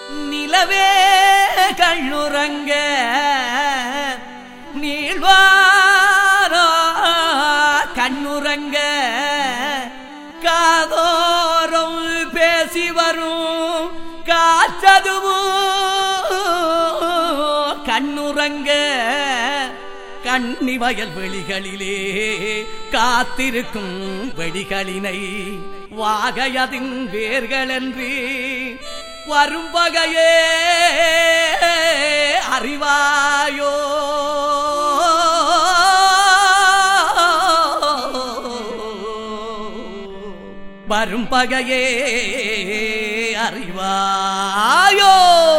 நிலவே கண்ணுறங்க நீழ்வாரோ கண்ணுறங்க காதோரம் பேசி வரும் காற்றதுவும் கண்ணுறங்க கண்ணி வயல் வெளிகளிலே காத்திருக்கும் வெடிகளினை வாகையதின் வேர்களென்று வரும் வகையே அறிவாயோ வரும் பகையே அறிவாயோ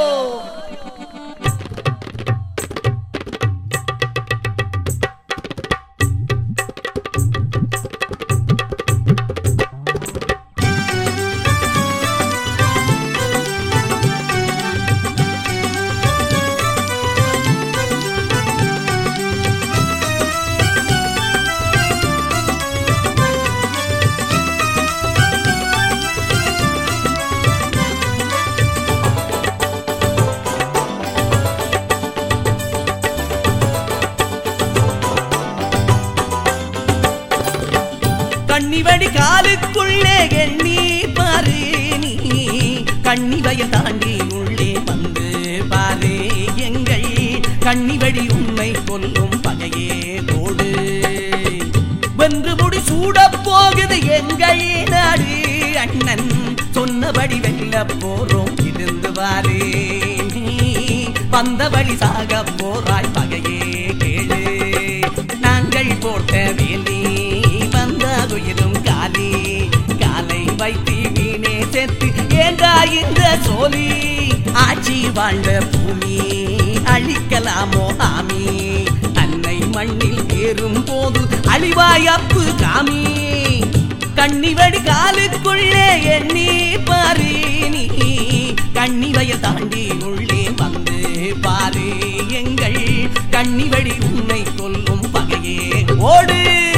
கண்ணிவடி காலுக்குள்ளே எண்ணி பாரு நீ கண்ணிவய தாண்டி உள்ளே வந்து பாரு எங்கள் கண்ணிவடி உண்மை கொல்லும் பகையே போடு வென்று முடி சூடப் போகுது எங்கள் நாடு அண்ணன் சொன்னபடி வெல்ல போறோம் இருந்து வாரு நீ வந்த வழி சாக போறாய் பகையே கேளு நாங்கள் போட்ட வேலி வந்ததுயிரும் காலி காலை வைத்து வீணே செத்து ஏண்டா இந்த சோலி ஆட்சி வாழ்ந்த பூமி அழிக்கலாமோ ஆமி அன்னை மண்ணில் ஏறும் போது அழிவாய் அப்பு காமி கண்ணிவடி காலுக்குள்ளே எண்ணி பாரு நீ கண்ணிவய தாண்டி உள்ளே வந்து பாரு எங்கள் கண்ணிவடி உன்னை கொல்லும் பகையே ஓடு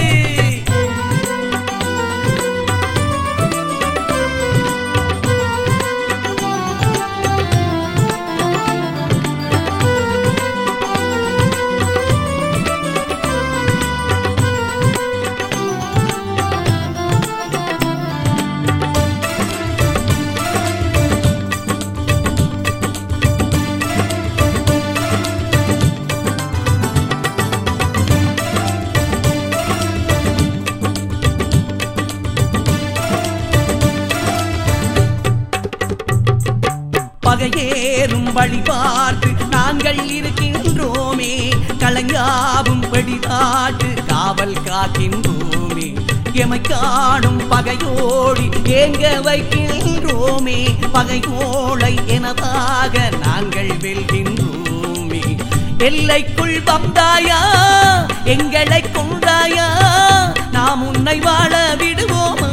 பகையேறும் வழி பார்த்து நாங்கள் இருக்கின்றோமே களங்காவும் படிதாட்டு காவல் காக்கின்றோமே எமை காணும் பகையோடி ஏங்க வைக்கின்றோமே பகையோளை எனதாக நாங்கள் வெல்கின்றோமே எல்லைக்குள் வந்தாயா எங்களை கொண்டாயா நாம் உன்னை வாழ விடுவோமா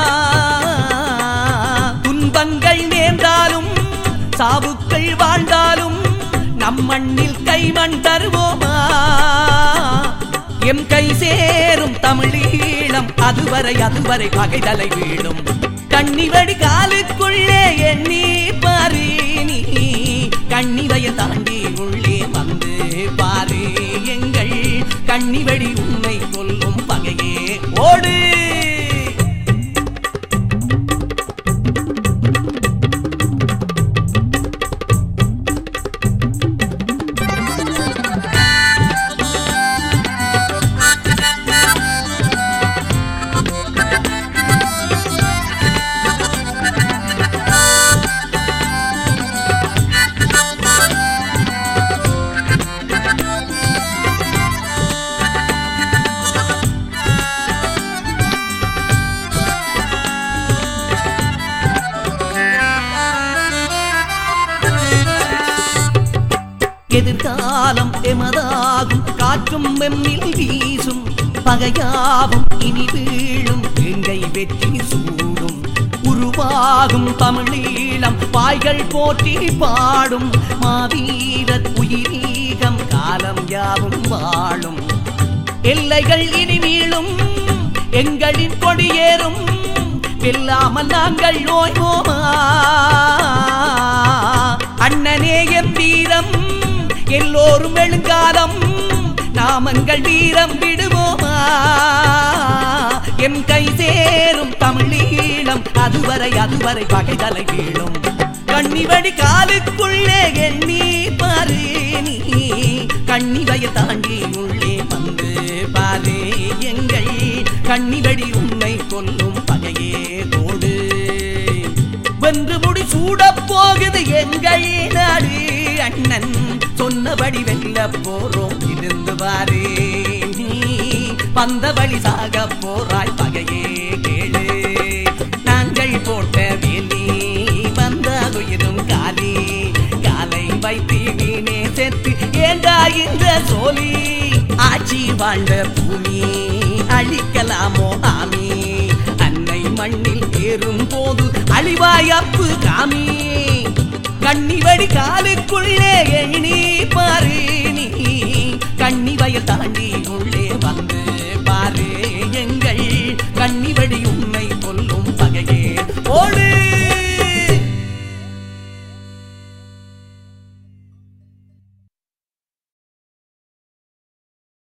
துன்பங்கள் நேர்ந்தாலும் சாவுக்கள் வாழ்ந்தாலும் நம் மண்ணில் கைமண் தருவோமா எம் கை சேரும் தமிழீழம் அதுவரை அதுவரை பகைதலை வீழும் கண்ணிவடி காலுக்குள்ளே எண்ணி பாரு நீ கண்ணிவய தாண்டி உள்ளே வந்து பாரு எங்கள் கண்ணிவடி உண்மை கொல்லும் பகையே ஓடு எதிர்காலம் எமதாகும் காற்றும் வெம்மில் வீசும் பகையாவும் இனி வீழும் எங்கை வெற்றி சூடும் உருவாகும் தமிழீழம் பாய்கள் போற்றி பாடும் மாவீரர் உயிரீகம் காலம் யாவும் வாழும் எல்லைகள் இனி மீளும் எங்களின் கொடியேறும் வெல்லாமல் நாங்கள் ஓய்வோமா வீரம் எல்லோரும் எழுங்காலம் நாமங்கள் வீரம் விடுவோமா எம் கை சேரும் தமிழீழம் அதுவரை அதுவரை பகைதலை வீழும் கண்ணிவடி காலுக்குள்ளே எண்ணி பாரு நீ கண்ணிவய தாண்டி உள்ளே வந்து பாரு எங்கள் கண்ணிவடி உன்னை கொல்லும் பகையே தோடு வென்று முடி சூடப் போகுது எங்கள் நாடு அண்ணன் சொன்னபடி வெல்ல போறோம் இருந்து பாரு நீ வந்த வழி சாக போறாய் பகையே கேளு நாங்கள் போட்ட வேலி வந்த உயிரும் காலி காலை வைத்து வீணே செத்து ஏண்டா இந்த சோலி ஆட்சி வாழ்ந்த பூமி அழிக்கலாமோ ஆமி அன்னை மண்ணில் ஏறும் போது அழிவாயப்பு காமி கண்ணிவடி காலுக்குள்ளே எண்ணி பாரு நீ கண்ணி வயல் தாண்டி உள்ளே வந்து பாரு எங்கள் கண்ணிவடி உன்னை கொல்லும் பகையே ஓடு